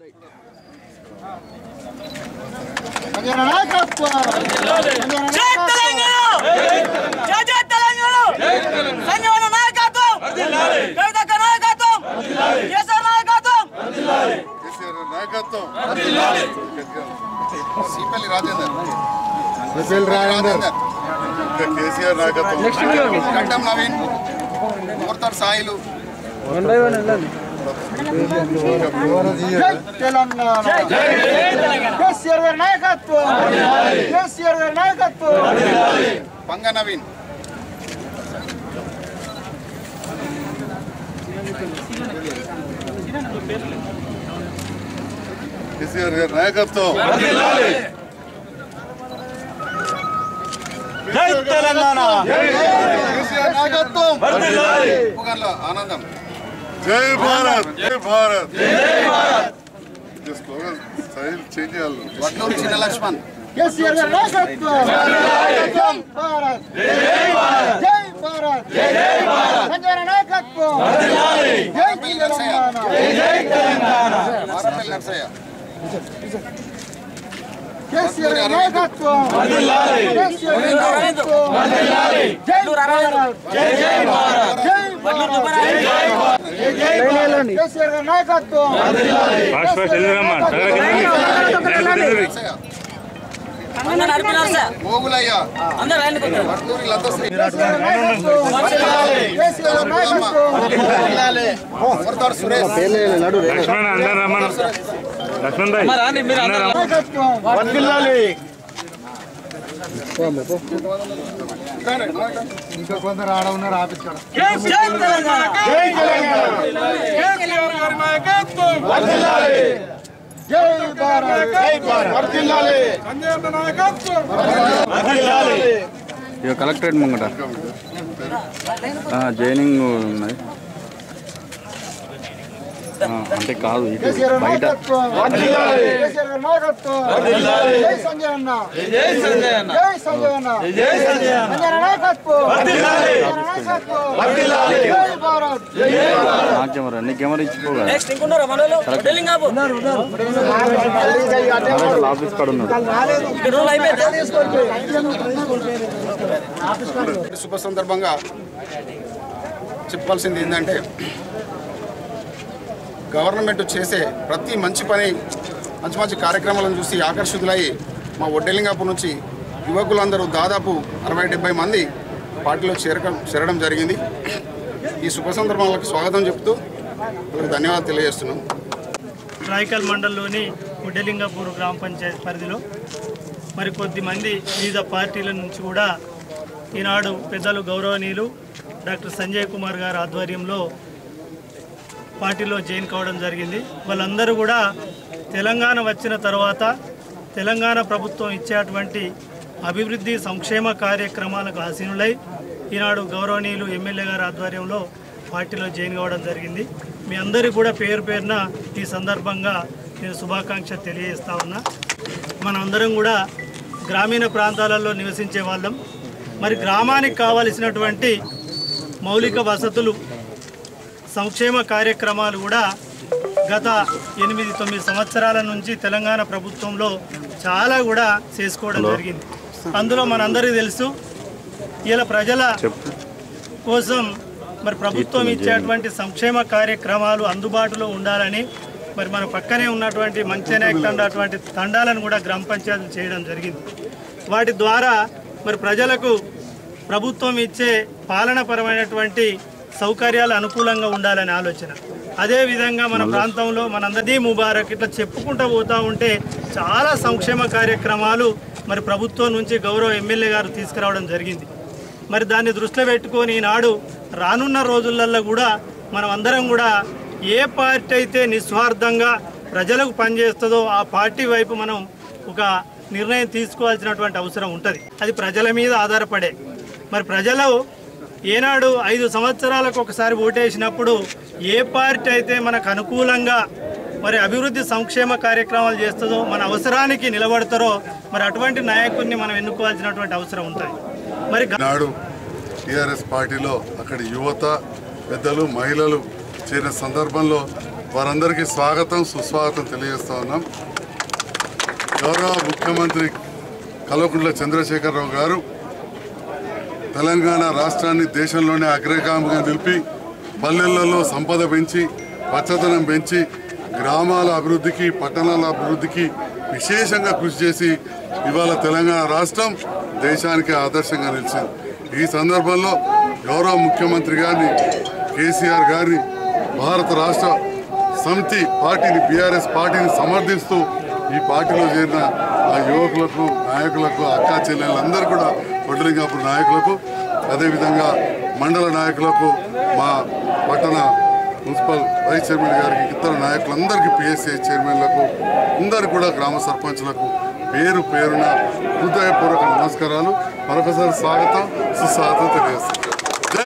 జై తెలంగాణ జై జై తెలంగాణ సంజీవన నాయకత్వం కవితక్క నాయకత్వం కేసీఆర్ నాయకత్వం కేసీఆర్ నాయకత్వం సిపల్లి రాజేందర్ రాజేందర్ ఇంకా కేసీఆర్ నాయకత్వం గడ్డం నవీన్ మూర్తాడు సాయిలు తెలంగాణ కేసీఆర్ గారి నాయకత్వం కేసీఆర్ గారి నాయకత్వం పంగ నవీన్ కేసీఆర్ గారి నాయకత్వం జై తెలంగాణ కేసీఆర్ నాయకత్వం ఉప్పుగర్ల ఆనందం జై భారత్ జై భారత్ జై భారత్ స్లోగన్ స్టైల్ చేంజ్ చేయాలి వడ్లూరు చిన్న లక్ష్మణ్ కేసీఆర్ గారి నాయకత్వం జై భారత్ జై భారత్ జై భారత్ జై భారత్ సంజయ్ నాయకత్వం జై తెలంగాణ మారపల్లి నర్సయ్య కేసీఆర్ గారి నాయకత్వం కేసీఆర్ గారి నాయకత్వం జై భారత్ జై జై భారత్ జై భారత్ జై జై భారత్ జై భారత్ కేసీఆర్ గారి నాయకత్వం నర్సయ్య అందరూ నడిపినారు సార్ మోగులయ్య అందరూ రండి కొంచెం. వడ్లూరి లతశ్రీ కేసీఆర్ గారి నాయకత్వం మూర్తాడు సురేష్ లక్ష్మణ్ అందరు రమ్మను లక్ష్మణ్ భాయ్ అందరూ రమ్మను. నాయకత్వం ఇంకా కొందరు ఆడ ఉన్నారు ఆపించాడు జై తెలంగాణ జై భారత్ జై భారత్ ఇక కలెక్టరేట్ ముంగట జైనింగ్ ఉన్నాయి ఆ, అంటే కాదు ఇటు కేసీఆర్ బయట నాయకత్వం కేసీఆర్ గారి నాయకత్వం జై సంజయ్ అన్న జై సంజయ్ అన్న జై సంజయ్ అన్న జై సంజయ్ అన్న సంజయ్ నాయకత్వం సంజయ్ నాయకత్వం జై భారత్ జై భారత్ నా కెమెరా నీ కెమెరా ఇచ్చిపోగా నెక్స్ట్ ఇంకున్నారా మనోళ్ళు ఢిల్లింగ్ ఆపు ఆఫీస్ కాడ ఉన్నాడు ఇక్కడ రోజులు అయిపోయింది శుభ సందర్భంగా చెప్పాల్సింది ఏంటంటే గవర్నమెంట్ చేసే ప్రతి మంచి పని మంచి మంచి కార్యక్రమాలను చూసి ఆకర్షితులై మా ఒడ్డెలింగాపు నుంచి యువకులందరూ దాదాపు అరవై డెబ్బై మంది పార్టీలో చేరకం చేరడం జరిగింది ఈ శుభ సందర్భాలకు స్వాగతం చెప్తూ వాళ్ళకి ధన్యవాదాలు తెలియజేస్తున్నాం రాయకల్ మండలంలోని ఉడ్డలింగపూర్ గ్రామ పంచాయతీ పరిధిలో మరి కొద్ది మంది వివిధ పార్టీల నుంచి కూడా ఈనాడు పెద్దలు గౌరవనీయులు డాక్టర్ సంజయ్ కుమార్ గారి ఆధ్వర్యంలో పార్టీలో జాయిన్ కావడం జరిగింది వాళ్ళందరూ కూడా తెలంగాణ వచ్చిన తర్వాత తెలంగాణ ప్రభుత్వం ఇచ్చేటువంటి అభివృద్ధి సంక్షేమ కార్యక్రమాలకు ఆసీనులై ఈనాడు గౌరవనీయులు ఎమ్మెల్యే గారి ఆధ్వర్యంలో పార్టీలో జాయిన్ కావడం జరిగింది మీ అందరికీ కూడా పేరు పేరున ఈ సందర్భంగా నేను శుభాకాంక్ష తెలియజేస్తా ఉన్నా మనందరం కూడా గ్రామీణ ప్రాంతాలలో నివసించే వాళ్ళం మరి గ్రామానికి కావలసినటువంటి మౌలిక వసతులు సంక్షేమ కార్యక్రమాలు కూడా గత ఎనిమిది తొమ్మిది సంవత్సరాల నుంచి తెలంగాణ ప్రభుత్వంలో చాలా కూడా చేసుకోవడం జరిగింది అందులో మనందరికీ తెలుసు ఇలా ప్రజల కోసం మరి ప్రభుత్వం ఇచ్చేటువంటి సంక్షేమ కార్యక్రమాలు అందుబాటులో ఉండాలని మరి మన పక్కనే ఉన్నటువంటి మంచినాయక్ తండాటువంటి తండాలను కూడా గ్రామ పంచాయతీలు చేయడం జరిగింది వాటి ద్వారా మరి ప్రజలకు ప్రభుత్వం ఇచ్చే పాలనపరమైనటువంటి సౌకర్యాలు అనుకూలంగా ఉండాలనే ఆలోచన అదేవిధంగా మన ప్రాంతంలో మనందరినీ ముబారక్ ఇట్లా చెప్పుకుంటూ పోతూ ఉంటే చాలా సంక్షేమ కార్యక్రమాలు మరి ప్రభుత్వం నుంచి గౌరవ ఎమ్మెల్యే గారు తీసుకురావడం జరిగింది మరి దాన్ని దృష్టిలో పెట్టుకొని ఈనాడు రానున్న రోజులలో కూడా మనం అందరం కూడా ఏ పార్టీ అయితే నిస్వార్థంగా ప్రజలకు పనిచేస్తుందో ఆ పార్టీ వైపు మనం ఒక నిర్ణయం తీసుకోవాల్సినటువంటి అవసరం ఉంటుంది అది ప్రజల మీద ఆధారపడే మరి ప్రజలు ఏనాడు ఐదు సంవత్సరాలకు ఒకసారి ఓటేసినప్పుడు ఏ పార్టీ అయితే మనకు అనుకూలంగా మరి అభివృద్ధి సంక్షేమ కార్యక్రమాలు చేస్తుందో మన అవసరానికి నిలబడతారో మరి అటువంటి నాయకుడిని మనం ఎన్నుకోవాల్సినటువంటి అవసరం ఉంటుంది మరి గ- నాడు టీఆర్ఎస్ పార్టీలో అక్కడి యువత పెద్దలు మహిళలు చేరిన సందర్భంలో వారందరికీ స్వాగతం సుస్వాగతం తెలియజేస్తా ఉన్నాం గౌరవ ముఖ్యమంత్రి కల్వకుంట్ల చంద్రశేఖరరావు గారు తెలంగాణ రాష్ట్రాన్ని దేశంలోనే అగ్రగామిగా నిలిపి పల్లెలలో సంపద పెంచి పచ్చదనం పెంచి గ్రామాల అభివృద్ధికి పట్టణాల అభివృద్ధికి విశేషంగా కృషి చేసి ఇవాళ తెలంగాణ రాష్ట్రం దేశానికి ఆదర్శంగా నిలిచింది ఈ సందర్భంలో గౌరవ ముఖ్యమంత్రి గారిని కేసీఆర్ గారిని భారత రాష్ట్ర సమితి పార్టీని బీఆర్ఎస్ పార్టీని సమర్థిస్తూ ఈ పార్టీలో చేరిన ఆ యువకులకు నాయకులకు అక్కా చెల్లెళ్ళందరూ కూడా వడ్లింగాపూర్ నాయకులకు అదేవిధంగా మండల నాయకులకు మా పట్టణ మున్సిపల్ వైస్ చైర్మన్ గారికి ఇతర నాయకులందరికీ పిఎస్సీ చైర్మన్లకు అందరు కూడా గ్రామ సర్పంచ్లకు పేరు పేరున హృదయపూర్వక నమస్కారాలు మరొకసారి స్వాగతం సుస్వాగతం తెలియజేస్తాం